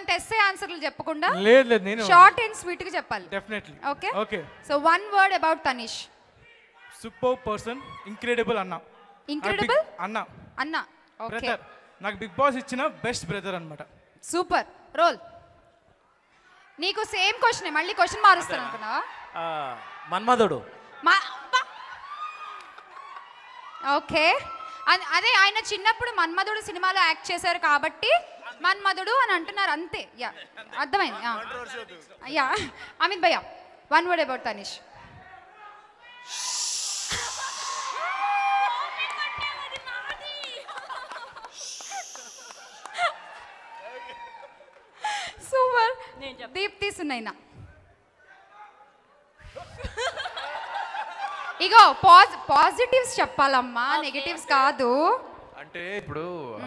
అంత ఎస్ఏ ఆన్సర్లు చెప్పకుండా లేదు లేదు నేను షార్ట్ అండ్ స్వీట్ గా చెప్పాలి definitely okay okay so one word about Tanish super person incredible అన్న ఇంక్రెడిబుల్ అన్న అన్న ఓకే బ్రదర్ నాకు బిగ్ బాస్ ఇచ్చిన బెస్ట్ బ్రదర్ అన్నమాట సూపర్ రోల్ నీకు సేమ్ క్వశ్చన్ మళ్ళీ క్వశ్చన్ మారుస్తాను అనుకున్నావా ఆ, మన్మధుడు మా అబ్బా! ఓకే అ- అదే ఆయన చిన్నప్పుడు మన్మధుడు సినిమాలో యాక్ట్ చేశారు కాబట్టి మన్మధుడు అని అంటున్నారు అంతే యా అర్థమైంది యా. యా అమిత్ భయ్య one word about Tanish super Deepthi Sunaina ego pause positives చెప్పాలమ్మా నెగటివ్స్ కాదు అంటే ఇప్పుడు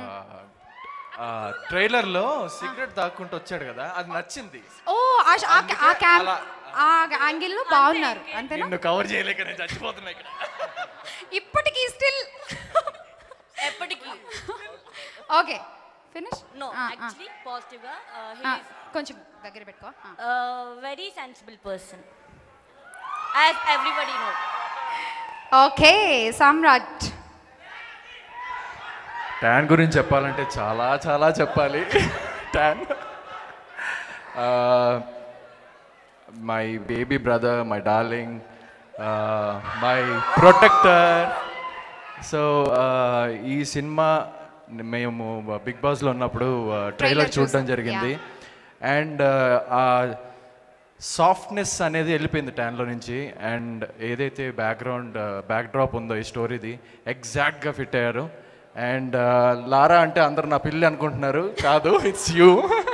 ట్రైలర్ లో సిగరెట్ దాక్కుంటూ వచ్చాడు కదా అది నచ్చింది ఓ ఆ ష- ఆ- ఆ క్యామ్ ఆ యాంగిల్లో బాగున్నారు అంతేనా నిన్ను కవర్ చేయలేక నేను చచ్చిపోతున్నా ఇక్కడ ఇప్పటికీ స్టిల్ ఎప్పటికీ okay finish no actually positive గా కొంచెం దగ్గర పెట్టుకో ఆ. Very sensible person as everybody know okay Samrat Tan గురించి చెప్పాలంటే చాలా చాలా చెప్పాలి Tan my baby brother my darling my protector so ఈ సినిమా మేము బిగ్ బాస్లో ఉన్నప్పుడు Trailer ట్రైలర్ చూడడం చూసాం, జరిగింది అండ్ ఆ సాఫ్ట్నెస్ అనేది వెళ్ళిపోయింది ట్యాన్లో నుంచి అండ్ ఏదైతే బ్యాక్గ్రౌండ్ బ్యాక్ డ్రాప్ ఉందో ఈ స్టోరీది ఎగ్జాక్ట్గా ఫిట్ అయ్యారు అండ్ లారా అంటే అందరు నా పిల్లి అనుకుంటున్నారు కాదు it's you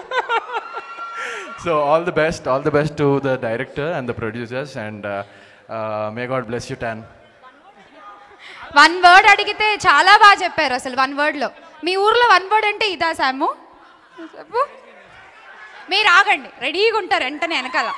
so all the best all the best to the director and the producers and may God bless you Tan one word అడిగితే చాలా బాగా చెప్పారు అసలు వన్ వర్డ్ లో మీ ఊర్లో వన్ వర్డ్ అంటే ఇదా సాము చెప్పు మీరు ఆగండి రెడీగా ఉంటారు వెంటనే వెనకాల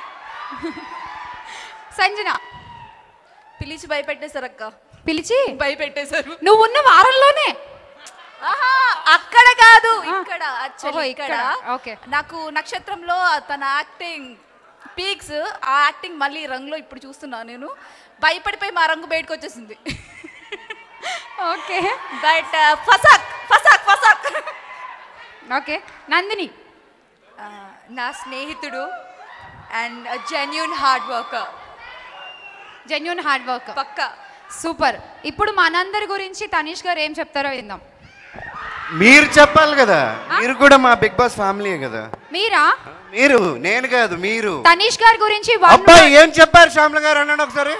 సంజన పిలిచి భయపెట్టేశారు అక్క పిలిచి భయపెట్టేశారు నువ్వు ఉన్న వారంలోనే ఆహా అక్కడ కాదు ఇక్కడ ఓహో, యాక్చువల్లీ ఇక్కడ. ఇక్కడ ఓకే. నాకు నక్షత్రంలో తన యాక్టింగ్ పీక్స్ ఆ యాక్టింగ్ మళ్ళీ రంగులో ఇప్పుడు చూస్తున్నా నేను భయపడిపోయి మా రంగు బయటకు వచ్చేసింది ఓకే బట్ ఫసాక్ ఫసాక్ ఫసాక్ ఓకే నందిని నా స్నేహితుడు and genuine hard worker genuine hard work పక్కా సూపర్ ఇప్పుడు మనందరి గురించి తనీష్ గారు ఏం చెప్తారో విందాం మీరు చెప్పాలి కదా మీరు కూడా మా బిగ్ బాస్ ఫ్యామిలీ కదా మీరా మీరు నేను కాదు మీరు తనీష్ గారి గురించి వన్ అబ్బాయి ఏం చెప్పారు శ్యామల గారు అన్నాడు ఒకసారి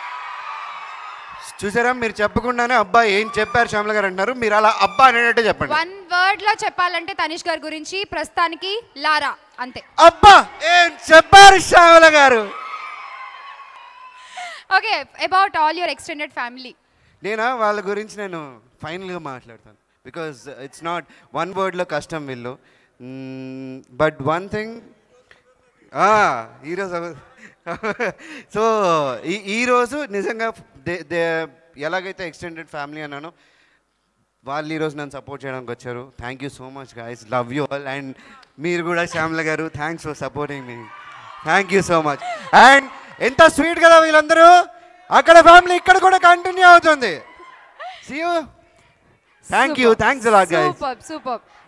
చూసారా మీరు చెప్పకుండానే అబ్బాయి ఏం చెప్పారు శ్యామల గారు అంటున్నారు మీరు అలా అబ్బా అనేటట్టు చెప్పండి వన్ వర్డ్ లో చెప్పాలంటే తనీష్ గారి గురించి ప్రస్తుతానికి లారా అంతే అబ్బా ఏం చెప్పారు Shyamala garu okay about all your extended family నేనా వాళ్ళ గురించి నేను ఫైనల్గా మాట్లాడతాను బికాజ్ ఇట్స్ నాట్ వన్ వర్డ్లో కష్టం వీళ్ళు బట్ వన్ థింగ్ ఈరోజు సో ఈ ఈరోజు నిజంగా దే- దే ఎలాగైతే ఎక్స్టెండెడ్ ఫ్యామిలీ అన్నానో వాళ్ళు ఈరోజు నన్ను సపోర్ట్ చేయడానికి వచ్చారు thank you so much guys love you all and మీరు కూడా Shyamala garu thanks for supporting me thank you so much and ఎంత స్వీట్ కదా వీళ్ళందరూ అక్కడ ఫ్యామిలీ ఇక్కడ కూడా కంటిన్యూ అవుతుంది see you thank you thanks a lot guys super super